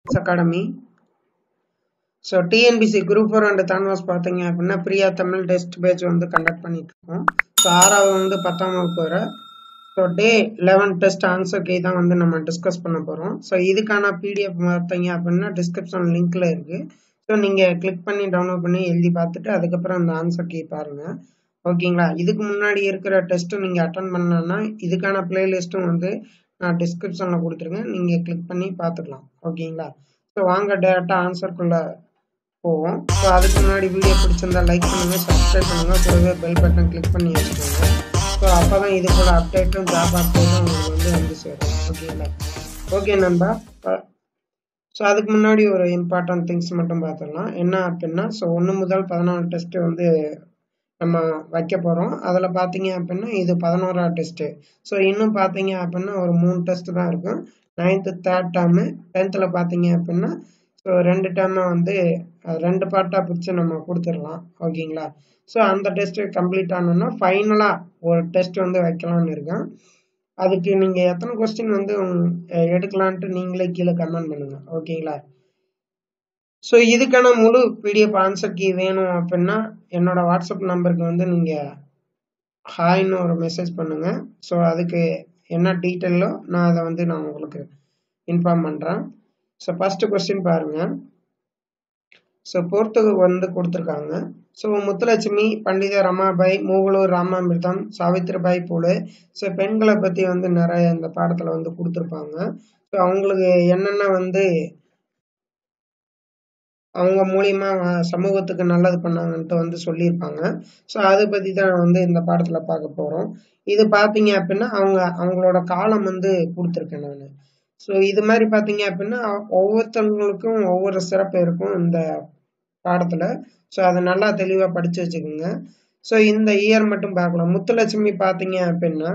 academy so TNPSC group four and தான்வாஸ் பார்த்தீங்க அப்படின்னா பிரியா தமிழ் டெஸ்ட் பேட்ச் வந்து கண்டக்ட் பண்ணிட்டு இருக்கோம் ஸோ ஆறாவது வந்து பத்தாம் வகுப்பு வரை so day eleven test answer key தான் வந்து நம்ம டிஸ்கஸ் பண்ண போகிறோம் ஸோ இதுக்கான பிடிஎஃப் பார்த்தீங்க அப்படின்னா டிஸ்கிரிப்ஷன் லிங்க்ல இருக்கு ஸோ நீங்கள் கிளிக் பண்ணி டவுன்லோட் பண்ணி எழுதி பார்த்துட்டு அதுக்கப்புறம் அந்த ஆன்சர் கே பாருங்க ஓகேங்களா இதுக்கு முன்னாடி இருக்கிற டெஸ்ட்டு நீங்கள் அட்டன் பண்ணலன்னா இதுக்கான பிளேலிஸ்ட்டும் வந்து நான் டிஸ்கிரிப்ஷனில் கொடுத்துருக்கேன் நீங்கள் கிளிக் பண்ணி பார்த்துக்கலாம் ஓகேங்களா ஸோ வாங்க டேரெக்டாக ஆன்சருக்குள்ளே போவோம் ஸோ அதுக்கு முன்னாடி வீடியோ பிடிச்சிருந்தா லைக் பண்ணுங்கள் சப்ஸ்கிரைப் பண்ணுங்கள் கூடவே பெல் பட்டன் கிளிக் பண்ணி வச்சுக்கோங்க ஸோ அப்போ தான் இது போல அப்டேட்டும் ஜாப் அப்டேட்டும் உங்களுக்கு வந்து வந்து சேரும் ஓகேங்களா ஓகே நண்பா ஸோ அதுக்கு முன்னாடி ஒரு இம்பார்ட்டன்ட் திங்ஸ் மட்டும் பார்த்துடலாம் என்ன அப்படின்னா ஸோ ஒன்று முதல் பதினாலு டெஸ்ட்டு வந்து நம்ம வைக்க போகிறோம் அதில் பார்த்தீங்க அப்படின்னா இது பதினோராவது டெஸ்ட்டு ஸோ இன்னும் பார்த்தீங்க அப்படின்னா ஒரு மூணு டெஸ்ட் தான் இருக்கும் நைன்த்து தேர்ட் டேர்மு டென்த்தில் பார்த்தீங்க அப்படின்னா ஸோ ரெண்டு டேர்மை வந்து ரெண்டு பார்ட்டாக பிரித்து நம்ம கொடுத்துடலாம் ஓகேங்களா ஸோ அந்த டெஸ்ட்டு கம்ப்ளீட் ஆனோன்னா ஃபைனலாக ஒரு டெஸ்ட் வந்து வைக்கலாம்னு இருக்கேன் அதுக்கு நீங்கள் எத்தனை கொஸ்டின் வந்து எடுக்கலான்ட்டு நீங்களே கீழே கமெண்ட் பண்ணுங்கள் ஓகேங்களா ஸோ இதுக்கான முழு பிடிஎஃப் ஆன்சர் கீ வேணும் அப்படின்னா என்னோட வாட்ஸ்அப் நம்பருக்கு வந்து நீங்கள் ஹாய்னு ஒரு மெசேஜ் பண்ணுங்கள் ஸோ அதுக்கு என்ன டீட்டெயிலோ நான் அதை வந்து நான் உங்களுக்கு இன்ஃபார்ம் பண்ணுறேன் ஸோ ஃபஸ்ட்டு கொஸ்டின் பாருங்கள் ஸோ பொறுத்துக்கு வந்து கொடுத்துருக்காங்க ஸோ முத்துலட்சுமி பண்டித ரமாபாய் மூவலூர் ராமாமிர்தம் சாவித்திரிபாய் பூலே ஸோ பெண்களை பற்றி வந்து நிறைய இந்த பாடத்தில் வந்து கொடுத்துருப்பாங்க ஸோ அவங்களுக்கு என்னென்ன வந்து அவங்க மூலியமா சமூகத்துக்கு நல்லது பண்ணாங்கன்ட்டு வந்து சொல்லியிருப்பாங்க ஸோ அதை பற்றி தான் வந்து இந்த பாடத்தில் பார்க்க போகிறோம் இது பார்த்தீங்க அப்படின்னா அவங்க அவங்களோட காலம் வந்து கொடுத்துருக்கேன் நான் ஸோ இது மாதிரி பார்த்தீங்க அப்படின்னா ஒவ்வொருத்தவங்களுக்கும் ஒவ்வொரு சிறப்பு இருக்கும் இந்த பாடத்தில் ஸோ அதை நல்லா தெளிவாக படித்து வச்சுக்கோங்க ஸோ இந்த இயர் மட்டும் பார்க்கலாம் முத்துலட்சுமி பார்த்தீங்க அப்படின்னா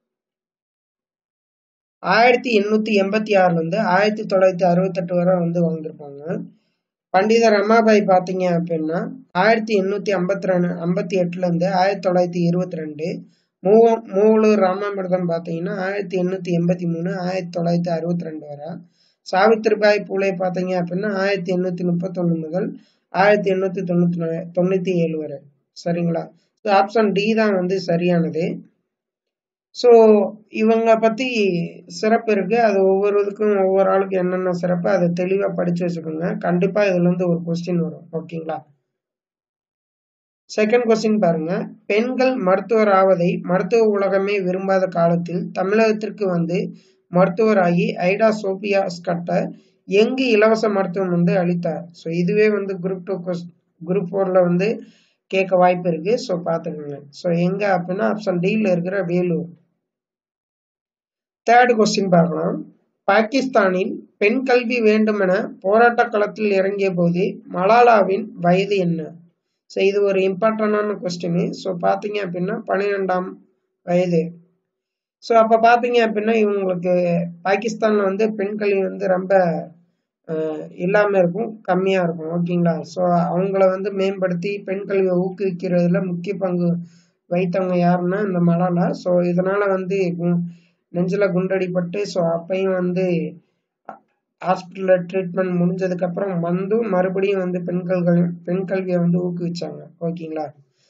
ஆயிரத்தி எண்ணூற்றி எண்பத்தி ஆறுலேருந்து ஆயிரத்தி தொள்ளாயிரத்தி அறுபத்தெட்டு வரை வந்து வாழ்ந்திருப்பாங்க பண்டித ரமாபாய் பார்த்தீங்க அப்படின்னா ஆயிரத்தி எண்ணூற்றி ஐம்பத்தி ரெண்டு ஐம்பத்தி எட்டுலேருந்து ஆயிரத்தி தொள்ளாயிரத்தி இருபத்தி ரெண்டு மூவ மூவலூர் ராமாமிர்தம் பார்த்தீங்கன்னா ஆயிரத்தி எண்ணூற்றி எண்பத்தி மூணு ஆயிரத்தி தொள்ளாயிரத்தி அறுபத்தி ரெண்டு வரை சாவித்திரிபாய் பூலே பார்த்தீங்க அப்படின்னா ஆயிரத்தி எண்ணூற்றி முப்பத்தொன்று முதல் ஆயிரத்தி எண்ணூற்றி தொண்ணூற்றி தொண்ணூற்றி ஏழு வரை சரிங்களா ஸோ ஆப்ஷன் டி தான் வந்து சரியானது ஸோ இவங்க பற்றி சிறப்பு இருக்கு அது ஒவ்வொரு இதுக்கும் ஒவ்வொரு ஆளுக்கு என்னென்ன சிறப்பு அதை தெளிவாக படித்து வச்சுக்கோங்க கண்டிப்பாக இதுலேருந்து ஒரு கொஸ்டின் வரும் ஓகேங்களா செகண்ட் கொஸ்டின் பாருங்க பெண்கள் மருத்துவர் ஆவதை மருத்துவ உலகமே விரும்பாத காலத்தில் தமிழகத்திற்கு வந்து மருத்துவராகி ஐடா சோபியாஸ் கட்ட எங்கு இலவச மருத்துவம் வந்து அளித்தார் ஸோ இதுவே வந்து குரூப் டூ கொஸ் குரூப் ஃபோரில் வந்து கேட்க வாய்ப்பு இருக்கு ஸோ பார்த்துக்கோங்க ஸோ எங்க அப்படின்னா ஆப்ஷன் டியில் இருக்கிற வேலூர் தேர்ட் கொஸ்டின் பார்க்கலாம் பாகிஸ்தானில் பெண் கல்வி வேண்டும் என போராட்ட களத்தில் இறங்கிய போது மலாலாவின் வயது என்ன ஸோ இது ஒரு இம்பார்ட்டண்டான கொஸ்டின் ஸோ பார்த்தீங்க அப்படின்னா பன்னிரெண்டாம் வயது ஸோ அப்போ பார்த்தீங்க அப்படின்னா இவங்களுக்கு பாகிஸ்தானில் வந்து பெண் கல்வி வந்து ரொம்ப இல்லாமல் இருக்கும் கம்மியாக இருக்கும் ஓகேங்களா ஸோ அவங்கள வந்து மேம்படுத்தி பெண் கல்வியை ஊக்குவிக்கிறதுல முக்கிய பங்கு வைத்தவங்க யாருன்னா இந்த மலாலா ஸோ இதனால வந்து நெஞ்சில் குண்டடிப்பட்டு ஸோ அப்பையும் வந்து ஹாஸ்பிட்டலில் ட்ரீட்மெண்ட் முடிஞ்சதுக்கப்புறம் வந்து மறுபடியும் வந்து பெண்கள் பெண் கல்வியை வந்து ஊக்குவிச்சாங்க ஓகேங்களா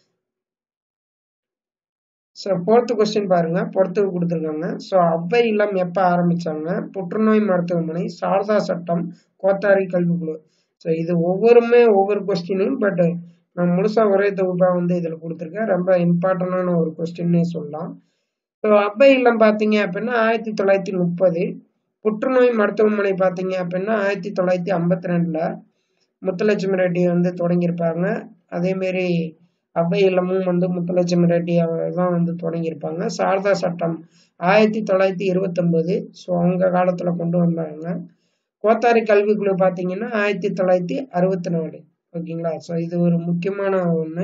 ஸோ ஃபோர்த்து கொஸ்டின் பாருங்க பொறுத்து கொடுத்துருக்காங்க ஸோ அவ்வை இல்லம் எப்போ ஆரம்பிச்சாங்க புற்றுநோய் மருத்துவமனை சாரதா சட்டம் கோத்தாரி கல்விக்குழு ஸோ இது ஒவ்வொருமே ஒவ்வொரு கொஸ்டினும் பட் நான் முழுசா ஒரே தொகுப்பாக வந்து இதில் கொடுத்துருக்கேன் ரொம்ப இம்பார்ட்டண்டான ஒரு கொஸ்டின்னே சொல்லலாம் ஸோ அவ்வை இல்லம் பார்த்தீங்க அப்படின்னா ஆயிரத்தி தொள்ளாயிரத்தி முப்பது புற்றுநோய் மருத்துவமனை பார்த்தீங்க அப்படின்னா ஆயிரத்தி தொள்ளாயிரத்தி ஐம்பத்தி ரெண்டில் முத்துலட்சுமி ரெட்டி வந்து தொடங்கியிருப்பாங்க அதேமாரி அவ்வை இல்லமும் வந்து முத்துலட்சுமி ரெட்டி தான் வந்து தொடங்கியிருப்பாங்க சாரதா சட்டம் ஆயிரத்தி தொள்ளாயிரத்தி இருபத்தொம்போது ஸோ அவங்க காலத்தில் கொண்டு வந்தாங்க கோத்தாரி கல்விக்குழு பார்த்தீங்கன்னா ஆயிரத்தி தொள்ளாயிரத்தி அறுபத்தி நாலு ஓகேங்களா ஸோ இது ஒரு முக்கியமான ஒன்று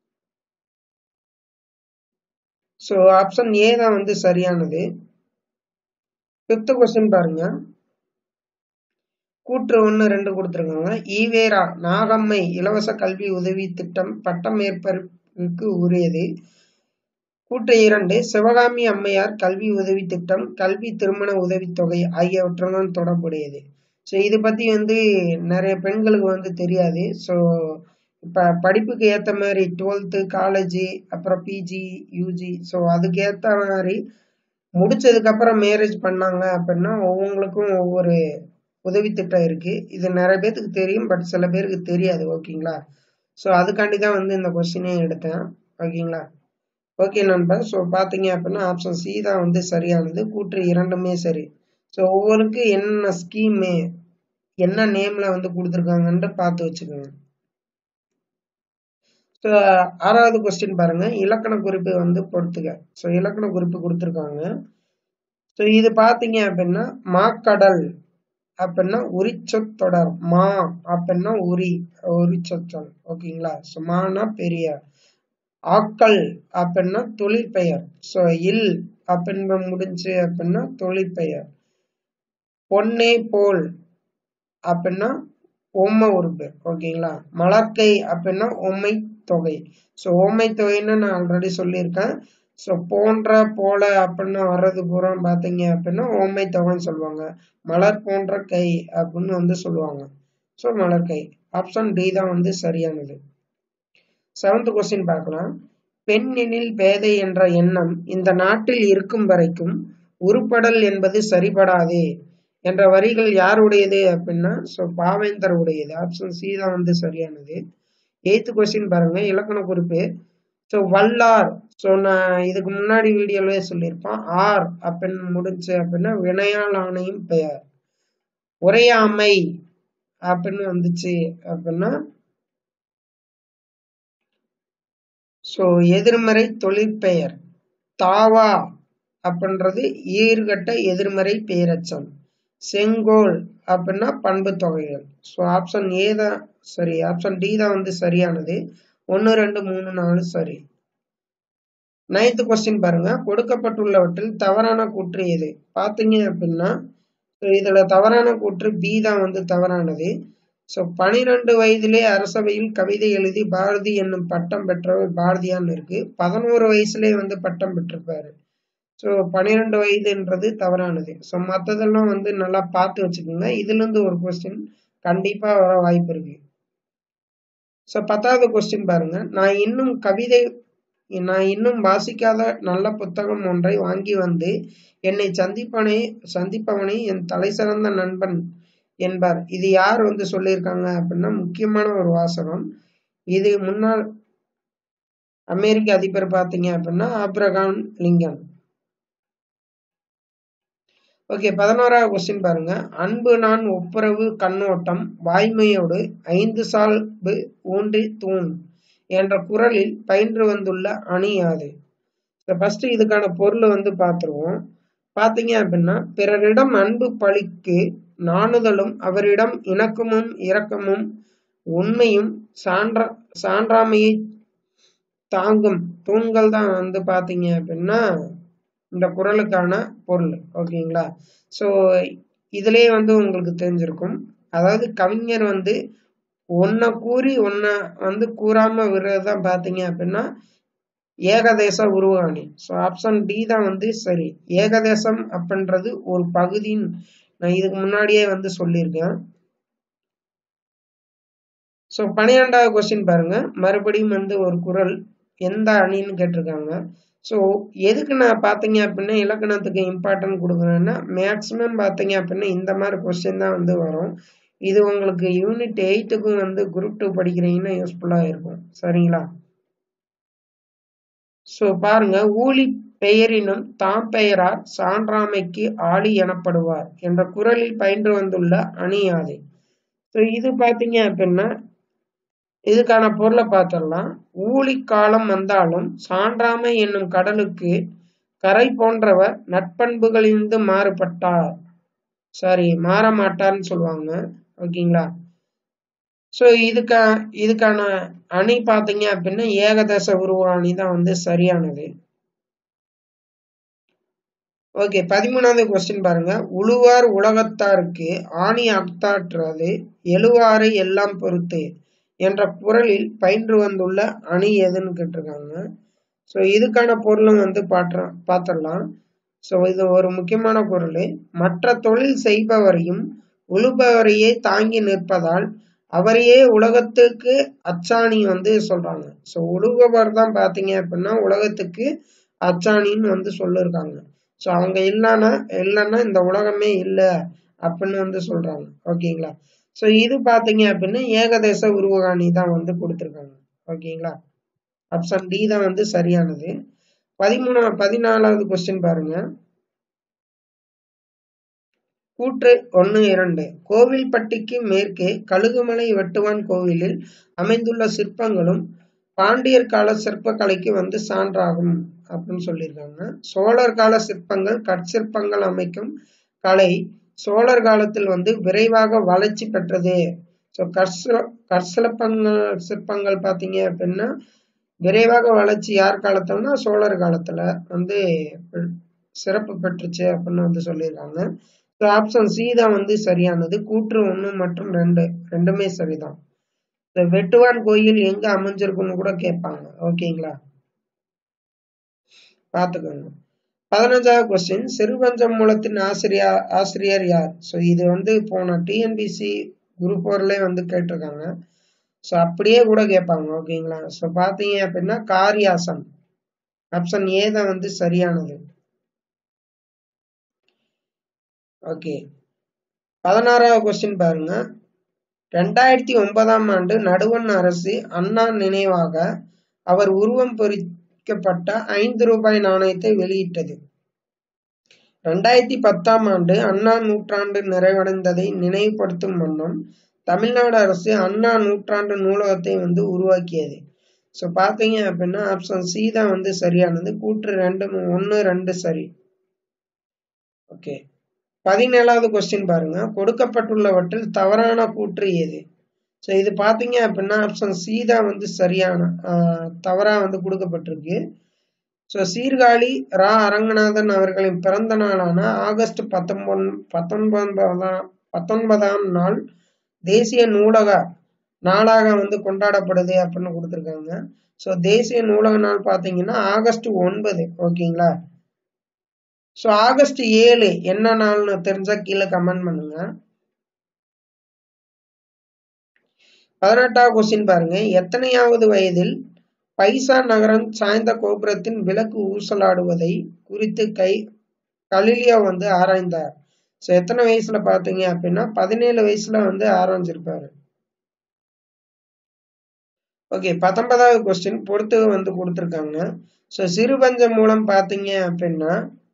ஸோ ஆப்ஷன் ஏ தான் வந்து சரியானது ஃபிஃப்த் கொஸ்டின் பாருங்க கூற்று ஒன்று ரெண்டு கொடுத்துருக்காங்க ஈவேரா நாகம்மை இலவச கல்வி உதவி திட்டம் பட்டமேற்பருக்கு உரியது கூற்று இரண்டு சிவகாமி அம்மையார் கல்வி உதவி திட்டம் கல்வி திருமண உதவித்தொகை ஆகியவற்றுடன் தொடர்புடையது ஸோ இது பற்றி வந்து நிறைய பெண்களுக்கு வந்து தெரியாது ஸோ இப்போ படிப்புக்கு ஏற்ற மாதிரி டுவெல்த்து காலேஜு அப்புறம் பிஜி யூஜி ஸோ அதுக்கு ஏற்ற மாதிரி முடிச்சதுக்கப்புறம் மேரேஜ் பண்ணாங்க அப்படின்னா ஒவ்வொங்களுக்கும் ஒவ்வொரு உதவி திட்டம் இருக்குது இது நிறைய பேர்த்துக்கு தெரியும் பட் சில பேருக்கு தெரியாது ஓகேங்களா ஸோ அதுக்காண்டி தான் வந்து இந்த கொஸ்டினே எடுத்தேன் ஓகேங்களா ஓகே நண்பர் ஸோ பார்த்தீங்க அப்படின்னா ஆப்ஷன் சி தான் வந்து சரியானது கூற்று இரண்டுமே சரி ஸோ ஒவ்வொருக்கு என்ன ஸ்கீமு என்ன நேமில் வந்து கொடுத்துருக்காங்கன்ட்டு பார்த்து வச்சுக்கோங்க ஸோ ஆறாவது கொஸ்டின் பாருங்க இலக்கண குறிப்பு வந்து பொறுத்துக்க ஸோ இலக்கண குறிப்பு கொடுத்துருக்காங்க ஸோ இது பார்த்தீங்க அப்படின்னா மாக்கடல் அப்படின்னா உரிச்சொத்தொடர் மா அப்படின்னா உரி உரிச்சொச்சொல் ஓகேங்களா ஸோ மானா பெரிய ஆக்கள் அப்படின்னா தொழிற்பெயர் ஸோ இல் அப்படின்னு முடிஞ்சு அப்படின்னா தொழிற்பெயர் பொன்னே போல் அப்படின்னா ஒம்ம உறுப்பு ஓகேங்களா மலர்க்கை அப்படின்னா ஒம்மை தொகை ஸோ ஒம்மை தொகைன்னு நான் ஆல்ரெடி சொல்லியிருக்கேன் ஸோ போன்ற போல அப்படின்னு வர்றது பூரா பார்த்தீங்க அப்படின்னா ஓமை தொகைன்னு சொல்லுவாங்க மலர் போன்ற கை அப்படின்னு வந்து சொல்லுவாங்க ஸோ மலர் கை ஆப்ஷன் டி தான் வந்து சரியானது செவன்த் கொஸ்டின் பார்க்கலாம் பெண் எனில் பேதை என்ற எண்ணம் இந்த நாட்டில் இருக்கும் வரைக்கும் உருப்படல் என்பது சரிபடாது என்ற வரிகள் யாருடையது அப்படின்னா ஸோ பாவேந்தர் உடையது ஆப்ஷன் சி தான் வந்து சரியானது எய்த்து கொஸ்டின் பாருங்க இலக்கண குறிப்பு ஸோ வல்லார் ஸோ நான் இதுக்கு முன்னாடி வீடியோலவே சொல்லியிருப்பேன் ஆர் அப்படின்னு முடிஞ்சு அப்படின்னா வினையால் ஆணையும் பெயர் உரையாமை அப்படின்னு வந்துச்சு அப்படின்னா ஸோ எதிர்மறை தொழிற்பெயர் தாவா அப்படின்றது ஈர்கட்ட எதிர்மறை பெயரச்சம் செங்கோல் அப்படின்னா பண்பு தொகைகள் ஸோ ஆப்ஷன் ஏ தான் சரி ஆப்ஷன் டி தான் வந்து சரியானது ஒன்று ரெண்டு மூணு நாலு சரி நைன்த் கொஸ்டின் பாருங்க கொடுக்கப்பட்டுள்ளவற்றில் தவறான கூற்று எது பார்த்தீங்க அப்படின்னா இதுல தவறான கூற்று பி தான் வந்து தவறானது ஸோ பனிரெண்டு வயதிலே அரசவையில் கவிதை எழுதி பாரதி என்னும் பட்டம் பெற்றவர் பாரதியான்னு இருக்கு பதினோரு வயசுலேயே வந்து பட்டம் பெற்றிருப்பாரு ஸோ பன்னிரெண்டு வயதுன்றது தவறானது ஸோ மற்றதெல்லாம் வந்து நல்லா பார்த்து வச்சுக்கோங்க இதுலேருந்து ஒரு கொஸ்டின் கண்டிப்பாக வர வாய்ப்பு இருக்கு ஸோ பத்தாவது கொஸ்டின் பாருங்க நான் இன்னும் கவிதை நான் இன்னும் வாசிக்காத நல்ல புத்தகம் ஒன்றை வாங்கி வந்து என்னை சந்திப்பனை சந்திப்பவனை என் தலை சிறந்த நண்பன் என்பார் இது யார் வந்து சொல்லியிருக்காங்க அப்படின்னா முக்கியமான ஒரு வாசகம் இது முன்னாள் அமெரிக்க அதிபர் பார்த்தீங்க அப்படின்னா ஆப்ரகாம் லிங்கன் ஓகே பதினோராவது கொஸ்டின் பாருங்க அன்பு நான் ஒப்புரவு கண்ணோட்டம் வாய்மையோடு ஐந்து சால்பு ஊன்றி தூண் என்ற குரலில் பயின்று வந்துள்ள அணி யாது ஃபர்ஸ்ட் இதுக்கான பொருள் வந்து பார்த்துருவோம் பார்த்தீங்க அப்படின்னா பிறரிடம் அன்பு பழிக்கு நாணுதலும் அவரிடம் இணக்கமும் இரக்கமும் உண்மையும் சான்ற சான்றாமையை தாங்கும் தூண்கள் தான் வந்து பார்த்தீங்க அப்படின்னா இந்த குரலுக்கான பொருள் ஓகேங்களா ஸோ இதுலேயே வந்து உங்களுக்கு தெரிஞ்சிருக்கும் அதாவது கவிஞர் வந்து ஒன்றை கூறி ஒன்றை வந்து கூறாமல் விடுறது தான் பார்த்தீங்க அப்படின்னா ஏகதேச உருவாணி ஸோ ஆப்ஷன் டி தான் வந்து சரி ஏகதேசம் அப்படின்றது ஒரு பகுதின்னு நான் இதுக்கு முன்னாடியே வந்து சொல்லியிருக்கேன் ஸோ பன்னிரெண்டாவது கொஸ்டின் பாருங்க மறுபடியும் வந்து ஒரு குரல் எந்த அணின்னு கேட்டிருக்காங்க ஸோ எதுக்கு நான் பார்த்தீங்க அப்படின்னா இலக்கணத்துக்கு இம்பார்ட்டன்ட் கொடுக்குறேன்னா மேக்ஸிமம் பார்த்தீங்க அப்படின்னா இந்த மாதிரி கொஸ்டின் தான் வந்து வரும் இது உங்களுக்கு யூனிட் எயிட்டுக்கும் வந்து குரூப் டூ படிக்கிறீங்கன்னா யூஸ்ஃபுல்லாக இருக்கும் சரிங்களா ஸோ பாருங்க ஊழி பெயரினும் தாம் பெயரார் சான்றாமைக்கு ஆளி எனப்படுவார் என்ற குரலில் பயின்று வந்துள்ள அணி யாது ஸோ இது பார்த்தீங்க அப்படின்னா இதுக்கான பொருளை பார்த்துடலாம் ஊழி காலம் வந்தாலும் சான்றாமை என்னும் கடலுக்கு கரை போன்றவர் நட்பண்புகளிலிருந்து மாறுபட்டார் சாரி மாற மாட்டார்னு சொல்லுவாங்க ஓகேங்களா ஸோ இதுக்கா இதுக்கான அணி பார்த்தீங்க அப்படின்னா ஏகதச உருவ அணி தான் வந்து சரியானது ஓகே பதிமூணாவது கொஸ்டின் பாருங்க உழுவார் உலகத்தாருக்கு ஆணி அக்தாற்றது எழுவாரை எல்லாம் பொறுத்து என்ற குரலில் பயின்று வந்துள்ள அணி எதுன்னு கேட்டிருக்காங்க ஸோ இதுக்கான பொருளும் வந்து பாற்ற பார்த்துடலாம் ஸோ இது ஒரு முக்கியமான பொருள் மற்ற தொழில் செய்பவரையும் உழுபவரையே தாங்கி நிற்பதால் அவரையே உலகத்துக்கு அச்சாணி வந்து சொல்றாங்க ஸோ உழுபவர் தான் பார்த்தீங்க அப்படின்னா உலகத்துக்கு அச்சாணின்னு வந்து சொல்லியிருக்காங்க ஸோ அவங்க இல்லைன்னா இல்லைன்னா இந்த உலகமே இல்லை அப்படின்னு வந்து சொல்றாங்க ஓகேங்களா ஸோ இது பார்த்தீங்க அப்படின்னா ஏகதேச உருவகாணி தான் வந்து கொடுத்துருக்காங்க ஓகேங்களா ஆப்ஷன் டி தான் வந்து சரியானது பதிமூணா பதினாலாவது கொஸ்டின் பாருங்க கூற்று ஒன்று இரண்டு கோவில்பட்டிக்கு மேற்கே கழுகுமலை வெட்டுவான் கோவிலில் அமைந்துள்ள சிற்பங்களும் பாண்டியர் கால சிற்பக்கலைக்கு வந்து சான்றாகும் அப்படின்னு சொல்லியிருக்காங்க சோழர் கால சிற்பங்கள் கற்சிற்பங்கள் அமைக்கும் கலை சோழர் காலத்தில் வந்து விரைவாக வளர்ச்சி பெற்றது ஸோ கற்சில கற்சிற்பங்கள் சிற்பங்கள் பார்த்தீங்க அப்படின்னா விரைவாக வளர்ச்சி யார் காலத்துலனா சோழர் காலத்துல வந்து சிறப்பு பெற்றுச்சு அப்படின்னு வந்து சொல்லியிருக்காங்க ஸோ ஆப்ஷன் சி தான் வந்து சரியானது கூற்று ஒன்று மற்றும் ரெண்டு ரெண்டுமே சரிதான் இந்த வெட்டுவான் கோயில் எங்க அமைஞ்சிருக்குன்னு கூட கேட்பாங்க ஓகேங்களா பார்த்துக்கோங்க பதினஞ்சாவது கொஸ்டின் சிறுபஞ்சம் மூலத்தின் ஆசிரியர் ஆசிரியர் யார் ஸோ இது வந்து போன டிஎன்பிசி குரூப் ஃபோர்லேயே வந்து கேட்டிருக்காங்க ஸோ அப்படியே கூட கேட்பாங்க ஓகேங்களா ஸோ பார்த்தீங்க அப்படின்னா காரியாசம் ஆப்ஷன் ஏ தான் வந்து சரியானது ஓகே பதினாறாவது கொஸ்டின் பாருங்க ரெண்டாயிரத்தி ஒன்பதாம் ஆண்டு நடுவண் அரசு அண்ணா நினைவாக அவர் உருவம் பொறிக்கப்பட்ட ஐந்து ரூபாய் நாணயத்தை வெளியிட்டது ரெண்டாயிரத்தி பத்தாம் ஆண்டு அண்ணா நூற்றாண்டு நிறைவடைந்ததை நினைவுபடுத்தும் வண்ணம் தமிழ்நாடு அரசு அண்ணா நூற்றாண்டு நூலகத்தை வந்து உருவாக்கியது ஸோ பார்த்தீங்க அப்படின்னா ஆப்ஷன் சி தான் வந்து சரியானது கூற்று ரெண்டு ஒன்று ரெண்டு சரி ஓகே பதினேழாவது கொஸ்டின் பாருங்க கொடுக்கப்பட்டுள்ளவற்றில் தவறான கூற்று எது ஸோ இது பார்த்தீங்க அப்படின்னா ஆப்ஷன் சி தான் வந்து சரியான தவறாக வந்து கொடுக்கப்பட்டிருக்கு ஸோ சீர்காழி ரா அரங்கநாதன் அவர்களின் பிறந்த நாளான ஆகஸ்ட் பத்தொன்பது பத்தொன்பதாம் பத்தொன்பதாம் நாள் தேசிய நூலக நாளாக வந்து கொண்டாடப்படுது அப்படின்னு கொடுத்துருக்காங்க ஸோ தேசிய நூலக நாள் பார்த்தீங்கன்னா ஆகஸ்ட் ஒன்பது ஓகேங்களா ஸோ ஆகஸ்ட் ஏழு என்ன நாள்னு தெரிஞ்சா கீழே கமெண்ட் பண்ணுங்க பதினெட்டாவது கொஸ்டின் பாருங்க எத்தனையாவது வயதில் பைசா நகரம் சாய்ந்த கோபுரத்தின் விளக்கு ஊசலாடுவதை குறித்து கை கலிலியோ வந்து ஆராய்ந்தார் ஸோ எத்தனை வயசுல பாத்தீங்க அப்படின்னா பதினேழு வயசுல வந்து ஆரம்பிச்சிருப்பாரு ஓகே பத்தொன்பதாவது கொஸ்டின் பொறுத்து வந்து கொடுத்துருக்காங்க ஸோ சிறுபஞ்சம் மூலம் பார்த்தீங்க அப்படின்னா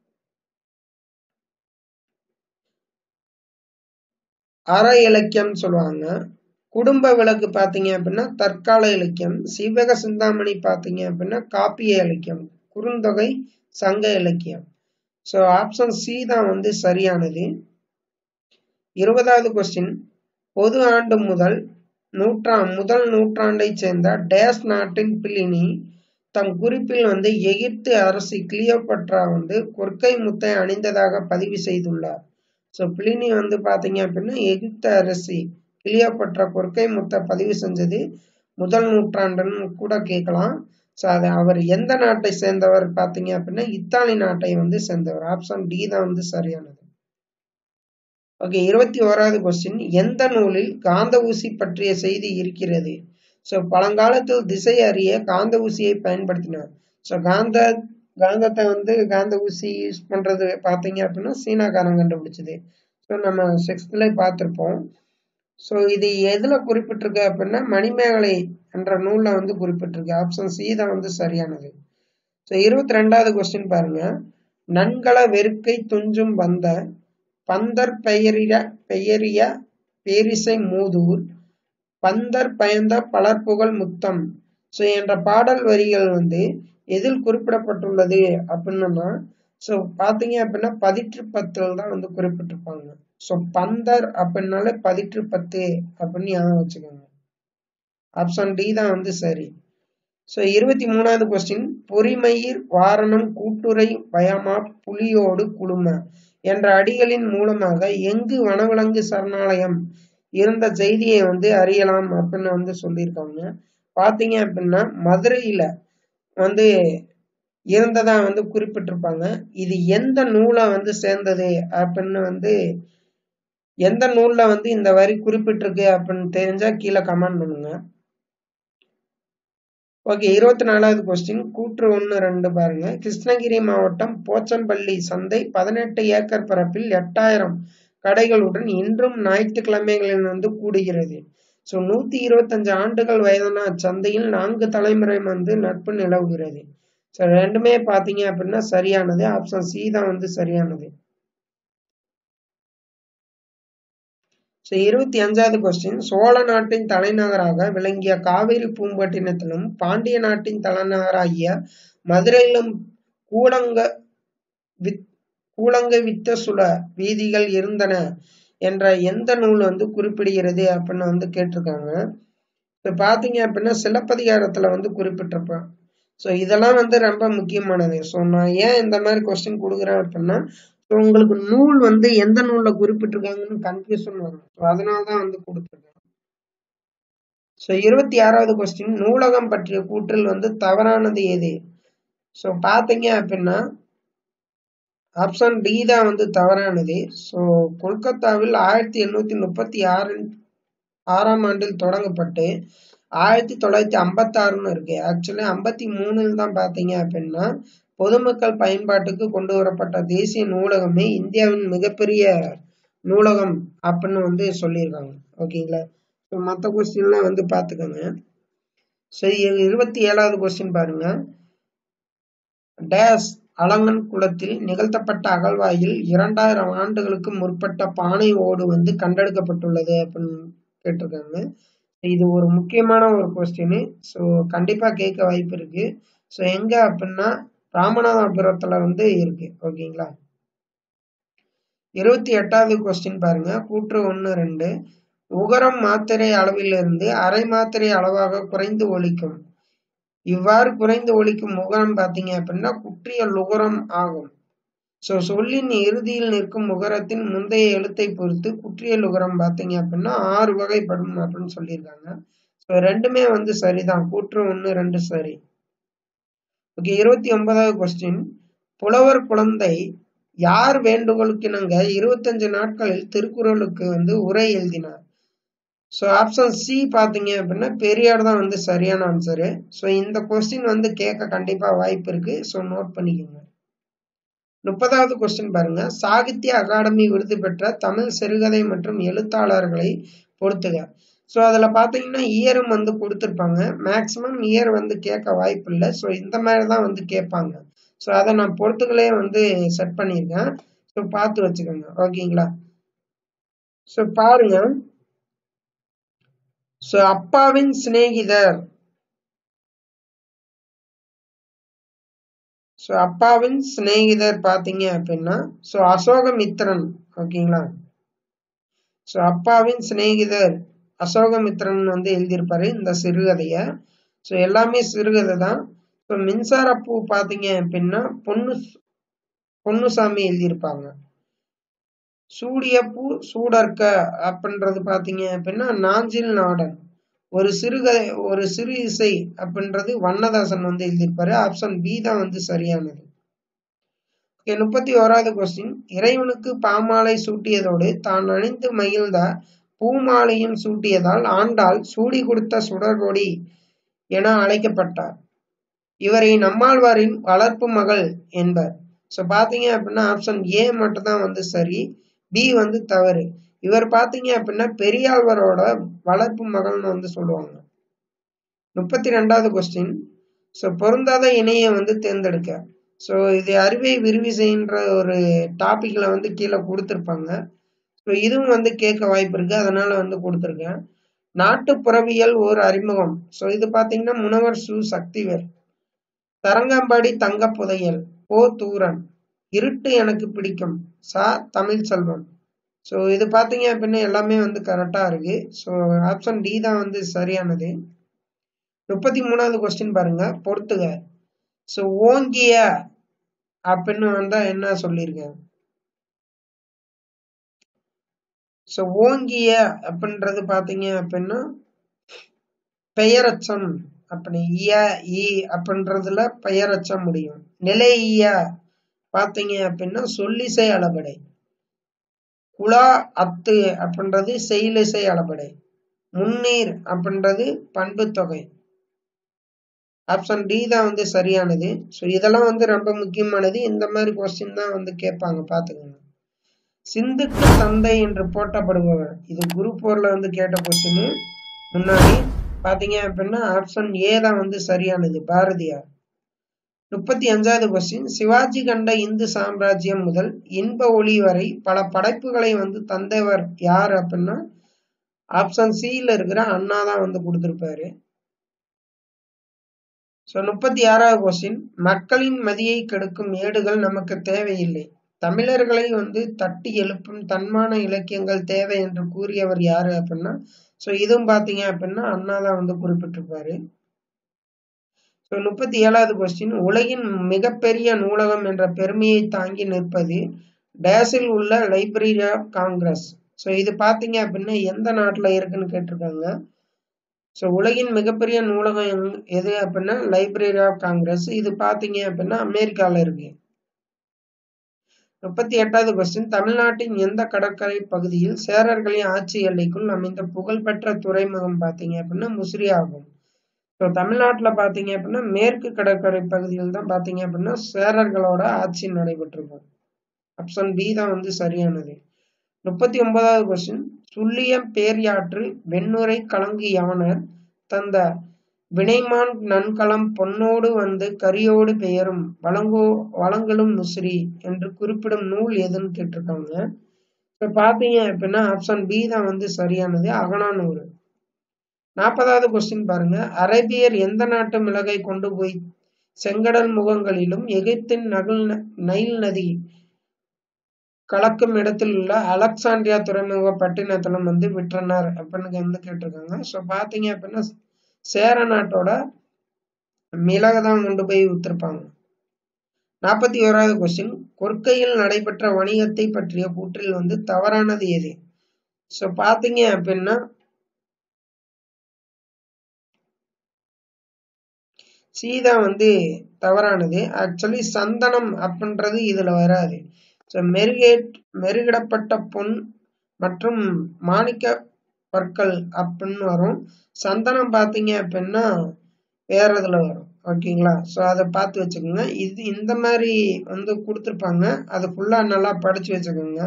அற இலக்கியம் சொல்லுவாங்க குடும்ப விளக்கு பார்த்தீங்க அப்படின்னா தற்கால இலக்கியம் சிவக சிந்தாமணி பார்த்தீங்க அப்படின்னா காப்பிய இலக்கியம் குறுந்தொகை சங்க இலக்கியம் ஸோ ஆப்ஷன் சி தான் வந்து சரியானது இருபதாவது கொஸ்டின் பொது ஆண்டு முதல் நூற்றா முதல் நூற்றாண்டை சேர்ந்த டேஸ் நாட்டின் பிலினி தம் குறிப்பில் வந்து எகிப்து அரசி கிளியோபட்ரா வந்து கொற்கை முத்தை அணிந்ததாக பதிவு செய்துள்ளார் ஸோ பிளினி வந்து பார்த்தீங்க அப்படின்னா எகிப்து அரசி கிளியோபட்ரா கொற்கை முத்தை பதிவு செஞ்சது முதல் நூற்றாண்டுன்னு கூட கேட்கலாம் ஸோ அது அவர் எந்த நாட்டை சேர்ந்தவர் பார்த்தீங்க அப்படின்னா இத்தாலி நாட்டை வந்து சேர்ந்தவர் ஆப்ஷன் டி தான் வந்து சரியானது ஓகே இருபத்தி ஓராவது கொஸ்டின் எந்த நூலில் காந்த ஊசி பற்றிய செய்தி இருக்கிறது ஸோ பழங்காலத்தில் திசை அறிய காந்த ஊசியை பயன்படுத்தினார் ஸோ காந்த காந்தத்தை வந்து காந்த ஊசி யூஸ் பண்றது பார்த்தீங்க அப்படின்னா சீனாக்காரன் கண்டுபிடிச்சது ஸோ நம்ம சிக்ஸ்த்ல பார்த்துருப்போம் ஸோ இது எதுல குறிப்பிட்டிருக்கு அப்படின்னா மணிமேகலை என்ற நூல்ல வந்து குறிப்பிட்டிருக்கு ஆப்ஷன் சி தான் வந்து சரியானது ஸோ இருபத்தி ரெண்டாவது கொஸ்டின் பாருங்க நன்கல வெறுக்கை துஞ்சும் வந்த பந்தர் பெயரிய பெயரிய பேரிசை மூதூர் பந்தர் பயந்த பலர்புகழ் முத்தம் ஸோ என்ற பாடல் வரிகள் வந்து எதில் குறிப்பிடப்பட்டுள்ளது அப்படின்னா ஸோ பார்த்தீங்க அப்படின்னா பதிற்று பத்தில் தான் வந்து குறிப்பிட்டிருப்பாங்க ஸோ பந்தர் அப்படின்னாலே பதிற்று பத்து அப்படின்னு ஞாபகம் வச்சுக்கோங்க ஆப்ஷன் டி தான் வந்து சரி ஸோ இருபத்தி மூணாவது கொஸ்டின் பொறிமயிர் வாரணம் கூட்டுரை பயமா புலியோடு குழும என்ற அடிகளின் மூலமாக எங்கு வனவிலங்கு சரணாலயம் இருந்த செய்தியை வந்து அறியலாம் அப்படின்னு வந்து சொல்லியிருக்காங்க பார்த்தீங்க அப்படின்னா மதுரையில வந்து இருந்ததா வந்து குறிப்பிட்டிருப்பாங்க இது எந்த நூலை வந்து சேர்ந்தது அப்படின்னு வந்து எந்த நூல்ல வந்து இந்த வரி குறிப்பிட்டிருக்கு அப்படின்னு தெரிஞ்சா கீழே கமெண்ட் பண்ணுங்க ஓகே இருபத்தி நாலாவது கொஸ்டின் கூற்று ஒன்று ரெண்டு பாருங்க கிருஷ்ணகிரி மாவட்டம் போச்சம்பள்ளி சந்தை பதினெட்டு ஏக்கர் பரப்பில் எட்டாயிரம் கடைகளுடன் இன்றும் ஞாயிற்றுக்கிழமைகளில் வந்து கூடுகிறது ஸோ நூத்தி இருபத்தஞ்சு ஆண்டுகள் வயதான அச்சந்தையில் நான்கு தலைமுறை வந்து நட்பு நிலவுகிறது ஸோ ரெண்டுமே பார்த்தீங்க அப்படின்னா சரியானது ஆப்ஷன் சி தான் வந்து சரியானது ஸோ இருபத்தி அஞ்சாவது கொஸ்டின் சோழ நாட்டின் தலைநகராக விளங்கிய காவிரி பூம்பட்டினத்திலும் பாண்டிய நாட்டின் தலைநகராகிய மதுரையிலும் கூடங்க வித் கூடங்க வித்த சுல வீதிகள் இருந்தன என்ற எந்த நூல் வந்து குறிப்பிடுகிறது அப்படின்னு வந்து கேட்டிருக்காங்க இப்போ பார்த்தீங்க அப்படின்னா சிலப்பதிகாரத்துல வந்து குறிப்பிட்டிருப்பேன் ஸோ இதெல்லாம் வந்து ரொம்ப முக்கியமானது ஸோ நான் ஏன் இந்த மாதிரி கொஸ்டின் கொடுக்குறேன் அப்படின்னா ஸோ உங்களுக்கு நூல் வந்து எந்த நூலில் குறிப்பிட்டிருக்காங்கன்னு கன்ஃபியூஷன் வரும் ஸோ அதனால தான் வந்து கொடுத்துருக்கேன் ஸோ இருபத்தி ஆறாவது கொஸ்டின் நூலகம் பற்றிய கூற்றில் வந்து தவறானது எது ஸோ பார்த்தீங்க அப்படின்னா ஆப்ஷன் டி தான் வந்து தவறானது ஸோ கொல்கத்தாவில் ஆயிரத்தி எண்ணூத்தி முப்பத்தி ஆறு ஆறாம் ஆண்டில் தொடங்கப்பட்டு ஆயிரத்தி தொள்ளாயிரத்தி ஐம்பத்தாறுன்னு இருக்கு ஆக்சுவலி ஐம்பத்தி மூணுல தான் பார்த்தீங்க அப்படின்னா பொதுமக்கள் பயன்பாட்டுக்கு கொண்டு வரப்பட்ட தேசிய நூலகமே இந்தியாவின் மிகப்பெரிய நூலகம் அப்படின்னு வந்து சொல்லியிருக்காங்க ஓகேங்களா ஸோ மற்ற கொஸ்டின்லாம் வந்து பார்த்துக்கோங்க சரி இருபத்தி ஏழாவது கொஸ்டின் பாருங்க டேஸ் அலங்கன் குளத்தில் நிகழ்த்தப்பட்ட அகழ்வாயில் இரண்டாயிரம் ஆண்டுகளுக்கு முற்பட்ட பானை ஓடு வந்து கண்டெடுக்கப்பட்டுள்ளது அப்படின்னு கேட்டிருக்காங்க இது ஒரு முக்கியமான ஒரு கொஸ்டின் ஸோ கண்டிப்பாக கேட்க வாய்ப்பு இருக்கு ஸோ எங்க அப்படின்னா ராமநாதபுரத்துல வந்து இருக்கு ஓகேங்களா இருபத்தி எட்டாவது கொஸ்டின் பாருங்க கூற்று ஒன்று ரெண்டு உகரம் மாத்திரை அளவிலிருந்து அரை மாத்திரை அளவாக குறைந்து ஒழிக்கும் இவ்வாறு குறைந்து ஒழிக்கும் உகரம் பார்த்தீங்க அப்படின்னா குற்றியல் உகரம் ஆகும் ஸோ சொல்லின் இறுதியில் நிற்கும் உகரத்தின் முந்தைய எழுத்தை பொறுத்து குற்றியல் உகரம் பார்த்தீங்க அப்படின்னா ஆறு வகைப்படும் அப்படின்னு சொல்லியிருக்காங்க ஸோ ரெண்டுமே வந்து சரிதான் கூற்று ஒன்று ரெண்டு சரி ஓகே இருபத்தி ஒன்பதாவது கொஸ்டின் புலவர் குழந்தை யார் வேண்டுகோளுக்கு இணங்க இருபத்தஞ்சு நாட்களில் திருக்குறளுக்கு வந்து உரை எழுதினார் ஸோ ஆப்ஷன் சி பார்த்தீங்க அப்படின்னா பெரியார் தான் வந்து சரியான ஆன்சரு ஸோ இந்த கொஸ்டின் வந்து கேட்க கண்டிப்பாக வாய்ப்பு இருக்கு ஸோ நோட் பண்ணிக்கோங்க முப்பதாவது கொஸ்டின் பாருங்க சாகித்ய அகாடமி விருது பெற்ற தமிழ் சிறுகதை மற்றும் எழுத்தாளர்களை பொறுத்துக ஸோ அதில் பார்த்தீங்கன்னா இயரும் வந்து கொடுத்துருப்பாங்க மேக்ஸிமம் இயர் வந்து கேட்க வாய்ப்பு இல்லை ஸோ இந்த மாதிரி தான் வந்து கேட்பாங்க ஸோ அதை நான் பொறுத்துக்களே வந்து செட் பண்ணியிருக்கேன் ஸோ பார்த்து வச்சுக்கோங்க ஓகேங்களா ஸோ பாருங்க ஸோ அப்பாவின் சிநேகிதர் ஸோ அப்பாவின் சிநேகிதர் பார்த்தீங்க அப்படின்னா ஸோ அசோகமித்திரன் ஓகேங்களா ஸோ அப்பாவின் சிநேகிதர் அசோகமித்திரன் வந்து எழுதியிருப்பாரு இந்த சிறுகதைய ஸோ எல்லாமே சிறுகதை தான் ஸோ மின்சாரப்பூ பார்த்தீங்க அப்படின்னா பொண்ணு பொன்னுசாமி எழுதியிருப்பாங்க சூடிய பூ சூடர்க்க அப்படின்றது பார்த்தீங்க அப்படின்னா நாஞ்சில் நாடன் ஒரு சிறுகதை ஒரு சிறு இசை அப்படின்றது வண்ணதாசன் வந்து எழுதியிருப்பாரு ஆப்ஷன் பி தான் வந்து சரியானது ஓகே முப்பத்தி ஓராவது கொஸ்டின் இறைவனுக்கு பாமாலை சூட்டியதோடு தான் அணிந்து மகிழ்ந்த பூமாலையும் சூட்டியதால் ஆண்டாள் சூடி கொடுத்த சுடர்கொடி என அழைக்கப்பட்டார் இவரை நம்மாழ்வாரின் வளர்ப்பு மகள் என்பர் ஸோ பார்த்தீங்க அப்படின்னா ஆப்ஷன் ஏ மட்டும் தான் வந்து சரி பி வந்து தவறு இவர் பார்த்தீங்க அப்படின்னா பெரியாழ்வரோட வளர்ப்பு மகள்னு வந்து சொல்லுவாங்க முப்பத்தி ரெண்டாவது கொஸ்டின் ஸோ பொருந்தாத இணையை வந்து தேர்ந்தெடுக்க ஸோ இது அறிவை விரிவி செய்கின்ற ஒரு டாபிக்ல வந்து கீழே கொடுத்துருப்பாங்க ஸோ இதுவும் வந்து கேட்க வாய்ப்பு இருக்கு அதனால வந்து கொடுத்துருக்கேன் நாட்டுப்புறவியல் ஒரு அறிமுகம் ஸோ இது பார்த்தீங்கன்னா முனவர் சு சக்திவேல் தரங்கம்பாடி தங்க புதையல் ஓ தூரன் இருட்டு எனக்கு பிடிக்கும் சா தமிழ் செல்வம் ஸோ இது பார்த்தீங்க அப்படின்னா எல்லாமே வந்து கரெக்டாக இருக்கு ஸோ ஆப்ஷன் டி தான் வந்து சரியானது முப்பத்தி மூணாவது கொஸ்டின் பாருங்க பொறுத்துக ஸோ ஓங்கிய அப்படின்னு வந்தா என்ன சொல்லியிருக்கேன் ஸோ ஓங்கிய அப்படின்றது பார்த்தீங்க அப்படின்னா பெயரச்சம் அப்படி இய ஈ அப்படின்றதுல பெயரச்சம் முடியும் நிலைய பார்த்தீங்க அப்படின்னா சொல்லிசை அளபடை உலா அத்து அப்படின்றது செயலிசை அளபடை முன்னீர் அப்படின்றது பண்பு தொகை ஆப்ஷன் டி தான் வந்து சரியானது ஸோ இதெல்லாம் வந்து ரொம்ப முக்கியமானது இந்த மாதிரி கொஸ்டின் தான் வந்து கேட்பாங்க பார்த்துக்கோங்க சிந்துக்கு தந்தை என்று போட்டப்படுபவர் இது குரு போர்ல வந்து கேட்ட கொஸ்டின் முன்னாடி பாத்தீங்க அப்படின்னா ஆப்ஷன் ஏ தான் வந்து சரியானது பாரதியார் முப்பத்தி அஞ்சாவது கொஸ்டின் சிவாஜி கண்ட இந்து சாம்ராஜ்யம் முதல் இன்ப ஒளி வரை பல படைப்புகளை வந்து தந்தவர் யார் அப்படின்னா ஆப்ஷன் சியில் இருக்கிற அண்ணா தான் வந்து கொடுத்திருப்பாரு ஸோ முப்பத்தி ஆறாவது கொஸ்டின் மக்களின் மதியை கெடுக்கும் ஏடுகள் நமக்கு தேவையில்லை தமிழர்களை வந்து தட்டி எழுப்பும் தன்மான இலக்கியங்கள் தேவை என்று கூறியவர் யாரு அப்படின்னா ஸோ இதுவும் பார்த்தீங்க அப்படின்னா அண்ணா தான் வந்து குறிப்பிட்டிருப்பாரு ஸோ முப்பத்தி ஏழாவது கொஸ்டின் உலகின் மிகப்பெரிய நூலகம் என்ற பெருமையை தாங்கி நிற்பது டேஸில் உள்ள லைப்ரரி ஆஃப் காங்கிரஸ் ஸோ இது பார்த்தீங்க அப்படின்னா எந்த நாட்டில் இருக்குன்னு கேட்டிருக்காங்க ஸோ உலகின் மிகப்பெரிய நூலகம் எது அப்படின்னா லைப்ரரி ஆஃப் காங்கிரஸ் இது பார்த்தீங்க அப்படின்னா அமெரிக்காவில் இருக்கு முப்பத்தி எட்டாவது கொஸ்டின் தமிழ்நாட்டின் எந்த கடற்கரை பகுதியில் சேரர்களின் ஆட்சி எல்லைக்குள் அமைந்த புகழ்பெற்ற துறைமுகம் பார்த்தீங்க அப்படின்னா முசிறி ஆகும் ஸோ தமிழ்நாட்டில் பார்த்தீங்க அப்படின்னா மேற்கு கடற்கரை பகுதியில் தான் பார்த்தீங்க அப்படின்னா சேரர்களோட ஆட்சி நடைபெற்றிருக்கும் ஆப்ஷன் பி தான் வந்து சரியானது முப்பத்தி ஒன்பதாவது கொஸ்டின் சுள்ளியம் பேரியாற்று வெண்ணுரை கலங்கு யானர் தந்த வினைமான் நன்கலம் பொன்னோடு வந்து கரியோடு பெயரும் வழங்கோ வழங்கலும் முசிறி என்று குறிப்பிடும் நூல் எதுன்னு கேட்டிருக்காங்க இப்போ பார்த்தீங்க அப்படின்னா ஆப்ஷன் பி தான் வந்து சரியானது அகனானூறு நாற்பதாவது கொஸ்டின் பாருங்க அரேபியர் எந்த நாட்டு மிளகை கொண்டு போய் செங்கடல் முகங்களிலும் எகிப்தின் நகல் நைல் நதி கலக்கும் இடத்தில் உள்ள அலெக்சாண்டியா துறைமுக பட்டினத்திலும் வந்து விற்றனர் அப்படின்னு வந்து கேட்டிருக்காங்க ஸோ பார்த்தீங்க அப்படின்னா சேர நாட்டோட மிளகை தான் கொண்டு போய் வித்திருப்பாங்க நாற்பத்தி ஓராவது கொஸ்டின் கொற்கையில் நடைபெற்ற வணிகத்தை பற்றிய கூற்றில் வந்து தவறானது எது ஸோ பார்த்தீங்க அப்படின்னா சீதா வந்து தவறானது ஆக்சுவலி சந்தனம் அப்படின்றது இதுல வராது ஸோ மெருகேட் மெருகிடப்பட்ட பொன் மற்றும் மாணிக்க பற்கள் அப்படின்னு வரும் சந்தனம் பார்த்தீங்க அப்படின்னா வேற இதில் வரும் ஓகேங்களா ஸோ அதை பார்த்து வச்சுக்கோங்க இது இந்த மாதிரி வந்து கொடுத்துருப்பாங்க அது ஃபுல்லாக நல்லா படித்து வச்சுக்கோங்க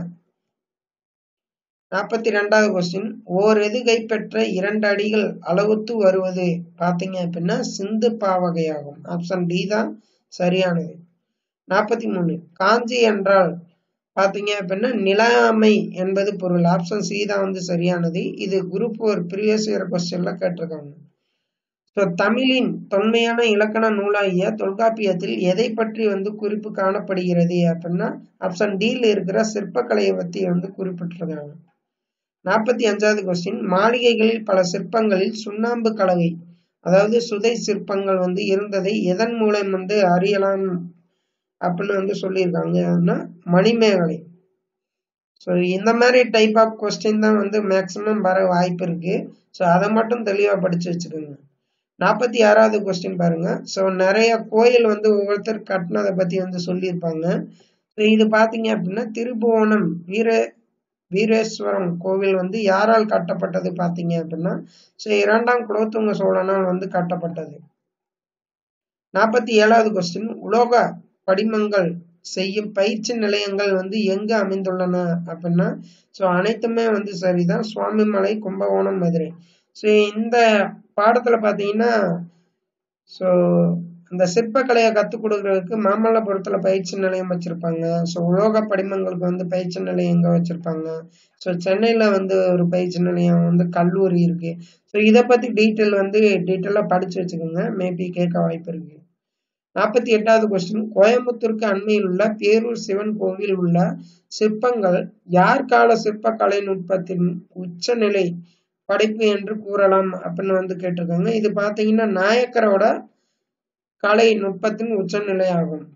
நாற்பத்தி ரெண்டாவது கொஸ்டின் ஓர் எதுகை பெற்ற இரண்டு அடிகள் அளவுத்து வருவது பார்த்தீங்க அப்படின்னா சிந்து பாவகையாகும் ஆப்ஷன் டி தான் சரியானது நாற்பத்தி மூணு காஞ்சி என்றால் பார்த்தீங்க அப்படின்னா நிலையாமை என்பது பொருள் ஆப்ஷன் சி தான் வந்து சரியானது இது குரூப் ஒரு ப்ரீவியஸ் இயர் கொஸ்டின்ல கேட்டிருக்காங்க ஸோ தமிழின் தொன்மையான இலக்கண நூலாகிய தொல்காப்பியத்தில் எதை பற்றி வந்து குறிப்பு காணப்படுகிறது அப்படின்னா ஆப்ஷன் டியில் இருக்கிற சிற்பக்கலையை பற்றி வந்து குறிப்பிட்டிருக்காங்க நாற்பத்தி அஞ்சாவது கொஸ்டின் மாளிகைகளில் பல சிற்பங்களில் சுண்ணாம்பு கலவை அதாவது சுதை சிற்பங்கள் வந்து இருந்ததை எதன் மூலம் வந்து அறியலாம் அப்படின்னு வந்து சொல்லியிருக்காங்கன்னா மணிமேகலை ஸோ இந்த மாதிரி டைப் ஆஃப் கொஸ்டின் தான் வந்து மேக்சிமம் வர வாய்ப்பு இருக்கு ஸோ அதை மட்டும் தெளிவாக படிச்சு வச்சுக்கோங்க நாற்பத்தி ஆறாவது கொஸ்டின் பாருங்க ஸோ நிறைய கோயில் வந்து ஒவ்வொருத்தர் கட்டினதை பத்தி வந்து சொல்லியிருப்பாங்க ஸோ இது பார்த்தீங்க அப்படின்னா திருபுவனம் வீர வீரேஸ்வரம் கோவில் வந்து யாரால் கட்டப்பட்டது பார்த்தீங்க அப்படின்னா ஸோ இரண்டாம் குலோத்துங்க சோழனால் வந்து கட்டப்பட்டது நாற்பத்தி ஏழாவது கொஸ்டின் உலோக படிமங்கள் செய்யும் பயிற்சி நிலையங்கள் வந்து எங்க அமைந்துள்ளன அப்படின்னா ஸோ அனைத்துமே வந்து சரிதான் சுவாமிமலை கும்பகோணம் மதுரை ஸோ இந்த பாடத்துல பார்த்தீங்கன்னா ஸோ இந்த சிற்பக்கலையை கற்றுக் கொடுக்கறதுக்கு மாமல்லபுரத்துல பயிற்சி நிலையம் வச்சிருப்பாங்க ஸோ உலோக படிமங்களுக்கு வந்து பயிற்சி நிலையம் எங்க வச்சிருப்பாங்க ஸோ சென்னையில வந்து ஒரு பயிற்சி நிலையம் வந்து கல்லூரி இருக்கு ஸோ இதை பத்தி டீட்டெயில் வந்து டீட்டெயிலாக படிச்சு வச்சுக்கோங்க மேபி கேட்க வாய்ப்பு இருக்கு நாற்பத்தி எட்டாவது கொஸ்டின் கோயம்புத்தூருக்கு அண்மையில் உள்ள பேரூர் சிவன் கோவில் உள்ள சிற்பங்கள் யார் கால சிற்ப கலைநுட்பத்தின் உச்சநிலை படைப்பு என்று கூறலாம் அப்படின்னு வந்து கேட்டிருக்காங்க இது பார்த்தீங்கன்னா நாயக்கரோட கலை நுட்பத்தின் உச்சநிலை ஆகும்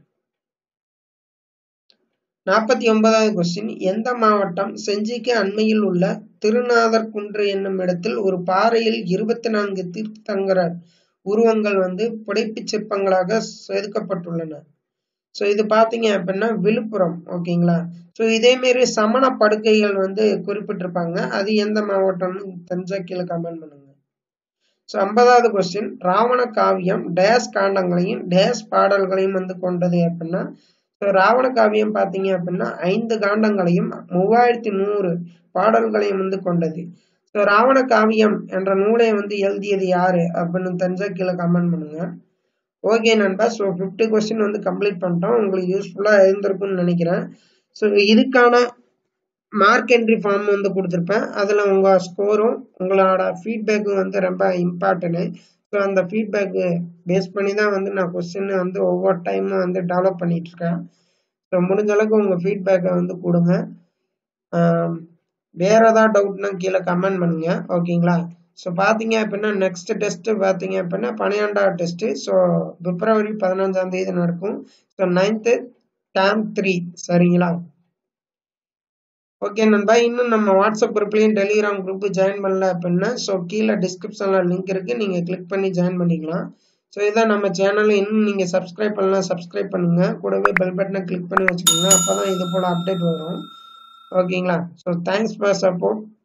நாற்பத்தி ஒன்பதாவது கொஸ்டின் எந்த மாவட்டம் செஞ்சிக்கு அண்மையில் உள்ள திருநாதர் குன்று என்னும் இடத்தில் ஒரு பாறையில் இருபத்தி நான்கு தீர்த்தங்கர உருவங்கள் வந்து புடைப்பு சிற்பங்களாக செதுக்கப்பட்டுள்ளன ஸோ இது பார்த்தீங்க அப்படின்னா விழுப்புரம் ஓகேங்களா ஸோ இதேமாரி சமண படுக்கைகள் வந்து குறிப்பிட்டிருப்பாங்க அது எந்த மாவட்டம்னு தெரிஞ்சா கீழே கமெண்ட் பண்ணுங்க ஸோ ஐம்பதாவது கொஸ்டின் ராவண காவியம் டேஸ் காண்டங்களையும் டேஸ் பாடல்களையும் வந்து கொண்டது அப்படின்னா ஸோ ராவண காவியம் பார்த்தீங்க அப்படின்னா ஐந்து காண்டங்களையும் மூவாயிரத்தி நூறு பாடல்களையும் வந்து கொண்டது ஸோ ராவண காவியம் என்ற நூலை வந்து எழுதியது யாரு அப்படின்னு தெரிஞ்சா கீழே கமெண்ட் பண்ணுங்க ஓகே நண்பா ஸோ ஃபிஃப்டி கொஸ்டின் வந்து கம்ப்ளீட் பண்ணிட்டோம் உங்களுக்கு யூஸ்ஃபுல்லாக இருந்திருக்கும்னு நினைக்கிறேன் ஸோ இதுக்கான மார்க் என்ட்ரி ஃபார்ம் வந்து கொடுத்துருப்பேன் அதில் உங்கள் ஸ்கோரும் உங்களோட ஃபீட்பேக்கும் வந்து ரொம்ப இம்பார்ட்டன்ட்டு ஸோ அந்த ஃபீட்பேக்கு பேஸ் பண்ணி தான் வந்து நான் கொஸ்டின் வந்து ஒவ்வொரு டைமும் வந்து டெவலப் பண்ணிட்டு இருக்கேன் ஸோ முடிஞ்ச அளவுக்கு உங்கள் ஃபீட்பேக்கை வந்து கொடுங்க வேற ஏதாவது டவுட்னா கீழே கமெண்ட் பண்ணுங்க ஓகேங்களா ஸோ பார்த்தீங்க அப்படின்னா நெக்ஸ்ட் டெஸ்ட் பார்த்தீங்க அப்படின்னா பன்னிரெண்டாவது டெஸ்ட் ஸோ பிப்ரவரி பதினஞ்சாம் தேதி நடக்கும் ஸோ நைன்த்து டேம் த்ரீ சரிங்களா ஓகே நண்பா இன்னும் நம்ம வாட்ஸ்அப் குரூப்லையும் டெலிகிராம் குரூப் ஜாயின் பண்ணல அப்படின்னா ஸோ கீழே டிஸ்கிரிப்ஷனில் லிங்க் இருக்கு நீங்கள் கிளிக் பண்ணி ஜாயின் பண்ணிக்கலாம் ஸோ இதான் நம்ம சேனலை இன்னும் நீங்கள் சப்ஸ்கிரைப் பண்ணலாம் சப்ஸ்கிரைப் பண்ணுங்க கூடவே பெல் பட்டனை கிளிக் பண்ணி வச்சுக்கோங்க அப்போ தான் இது போல் அப்டேட் வரும் ஓகேங்களா ஸோ தேங்க்ஸ் ஃபார் சப்போர்ட்